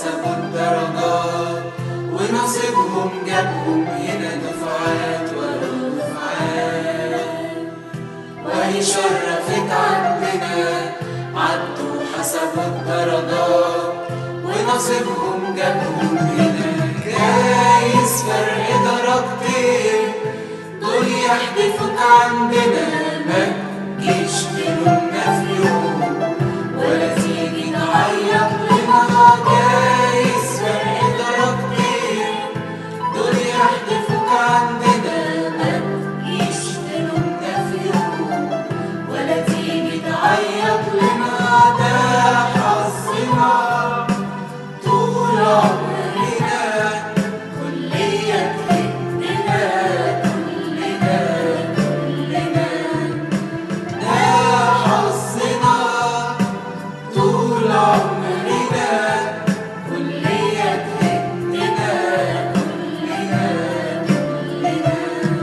حسبوا الدرجات ونصيبهم جابهم هنا دفعات ورا دفعات وهي شرفت عندنا عدوا حسبوا الدرجات ونصيبهم جابهم هنا جايز فرق درجتين دول يحدفوك عندنا ما تجيش تلومنا في يوم ولا تيجي تعيط لنا جايز فرق درجتين دول يحدفوك عندنا ما تجيش تلومنا في يوم ولا تيجي تعيط لنا ده حظنا طول عمرنا كلية تهدنا كلنا كلنا ده حظنا طول عمرنا كلية تهدنا كلنا كلنا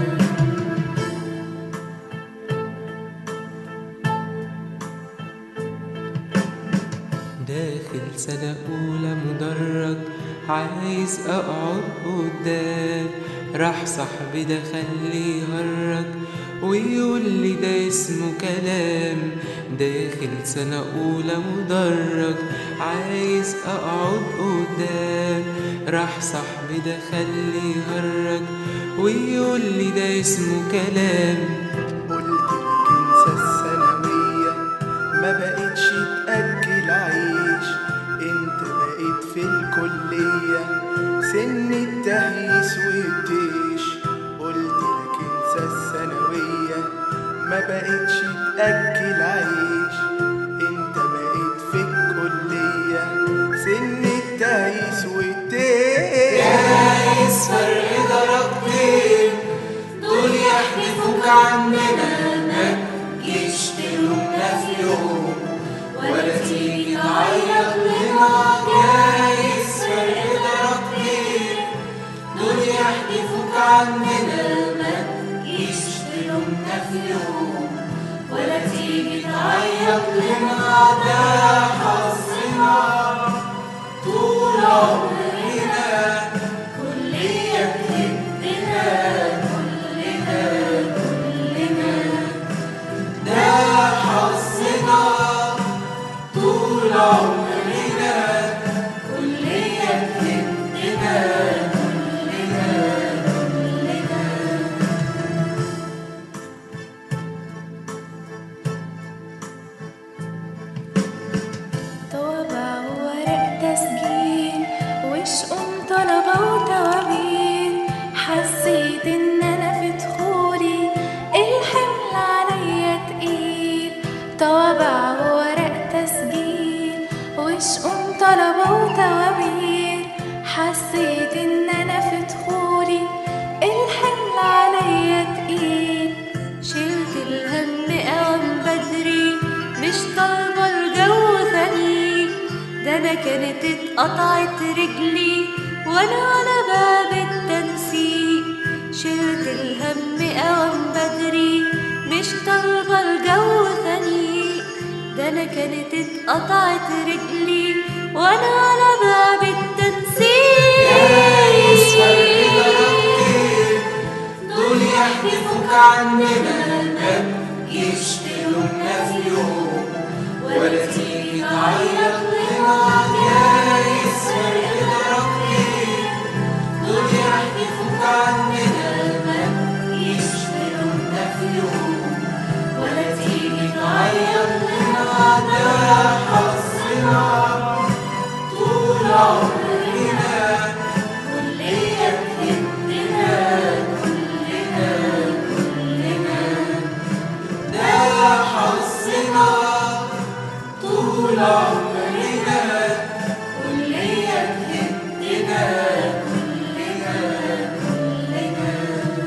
داخل سنة أولى مدرج عايز أقعد قدام راح صاحبي ده خليه يهرج ويقول لي ده اسمه كلام داخل سنة أولى مدرج عايز أقعد قدام راح صاحبي ده خليه يهرج ويقول لي ده اسمه كلام قلت لك انسى الثانوية ما بقتش تأكل عيش انت بقيت في الكلية سن التهييس والجيش قلت لك انسى الثانوية ما بقتش تأكل عيش انت بقيت في الكلية سن التهييس والجيش جايز فرق درجتين دول يحدفوك عننا ما تجيش تلومنا في يوم ولا تيجي تعيط لنا جايز فرق درجتين دول يحدفوك عننا ما تجيش تلومنا في يوم ولا تيجي تعيط لنا ده حظنا طول عمرنا كلية بتهدنا كلنا كلنا ده حظنا طول عمرنا كلية بتهدنا كلنا كلنا طابع ورق تسجيل وشقم طلبة وتوابير حسيت ان انا في دخولي الحمل عليا تقيل طابع ورق تسجيل وشقم طلبة وتوابير حسيت ان انا في دخولي الحمل عليا تقيل شلت الهم قوام بدري مش طالبة الجو ثاني ده انا كانت اتقطعت رجلي وانا على باب التنسيق شلت الهم قوام بدري مش طالبة الجو ثاني ده انا كانت اتقطعت رجلي وانا على باب جايز فرق درجتين التنسيق دول يحدفوك عننا ما تجيش تلومنا في يوم ولا تيجي تعيط لنا جايز فرق درجتين دول يحدفوك عننا ما تجيش تلومنا في يوم ولا تيجي تعيط لنا ده حظنا طول عمرنا كلية بتهدنا كلنا كلنا ده حظنا طول عمرنا كلية بتهدنا كلنا كلنا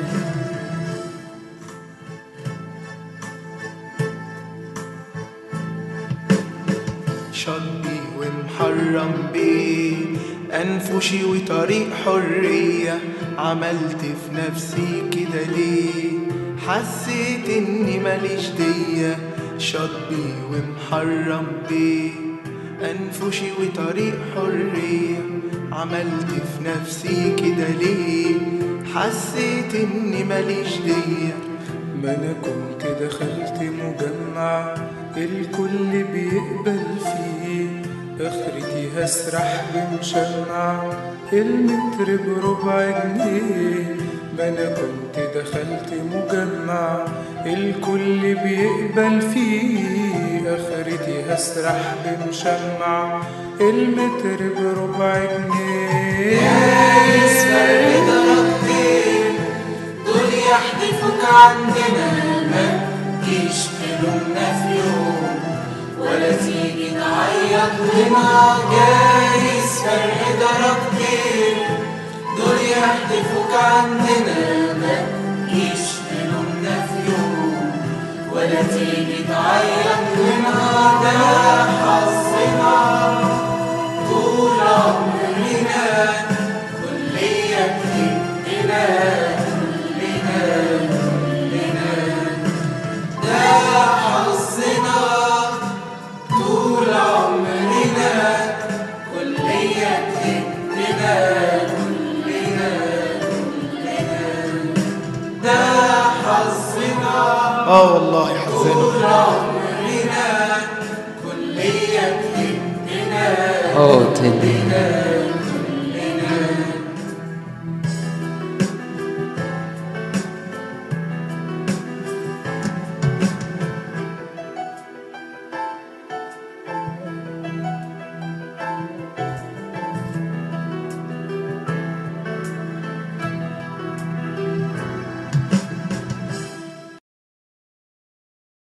شطي ومحرم بيه أنفشي وطريق حرية عملت في نفسي كده ليه حسيت إني ماليش دية شطي ومحرم بيه أنفشي وطريق حرية عملت في نفسي كده ليه حسيت إني ماليش ديه ما انا كنت دخلت مجمع الكل بيقبل فيه اخرتي هسرح بمشمع المتر بربع جنيه ما انا كنت دخلت مجمع الكل بيقبل فيه اخرتي هسرح بمشمع المتر بربع جنيه جايز فرق درجتين دول يحدفوك عندنا ما تجيش تلومنا في يوم ولا تيجي تعيط لنا جايز فرق درجتين دول يحدفوك عندنا ما تجيش تلومنا في يوم ولا تيجي تعيط لنا ده حظنا طول عمرنا كلية بتدينا كلنا كلنا ده حظنا طول عمرنا كلية بتدينا كلنا كلنا ده حظنا آه والله حزنوا طول عمرنا كلية بتدينا اه تاني